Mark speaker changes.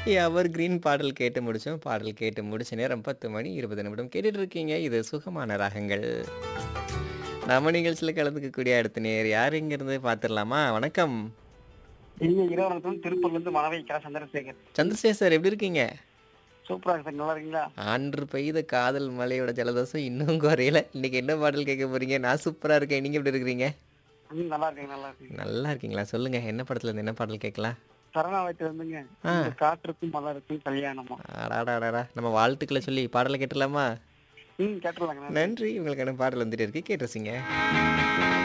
Speaker 1: எவர் green பாடல் கேட்டு முடிச்சோம். பாடல் கேட்டு முடிச்ச நேரம் 10 மணி 20 நிமிடம். கேட்டுட்டு இருக்கீங்க. இது சுகமான ராகங்கள். நம்ம நிகழ்ச்சியில கலந்துக்கக்கூடிய அடுத்த நேயர் யார் எங்கிருந்து பார்த்துடலாமா? வணக்கம்.
Speaker 2: இனிய இரவு வணக்கம் திருப்பூர்ல இருந்து மனவை கா சந்திரசேகர்
Speaker 1: சந்திரசேகர் சார் எப்படி இருக்கீங்க?
Speaker 2: சூப்பரா இருக்கு சார் நல்லா இருக்கீங்களா
Speaker 1: அன்று பெய்த காதல் மழையோட ஜலதோஷம் இன்னும் குறையல. இன்னைக்கு என்ன பாடல் கேட்க போறீங்க? நான் சூப்பரா இருக்கேன். நீங்க எப்படி இருக்கிறீங்க?
Speaker 2: ம் நல்லா இருக்கீங்க நல்லா இருக்கீங்க
Speaker 1: நல்லா இருக்கீங்களா? சொல்லுங்க. என்ன படத்துல இருந்து என்ன பாடல் கேட்கலாம்?
Speaker 2: சரணாலயத்துல இருந்துங்க
Speaker 1: ஆ.
Speaker 2: இந்த காற்றுக்கும் மலருக்கும் கல்யாணமா
Speaker 1: அடாடாடாடா. நம்ம வாழ்த்துக்களை சொல்லி பாடலை கேட்டுடலாமா?
Speaker 2: ம் கேட்டுருலாங்க
Speaker 1: நன்றி. உங்களுக்கான பாடல் வந்துட்டு இருக்கு. கேட்டு ரசிங்க.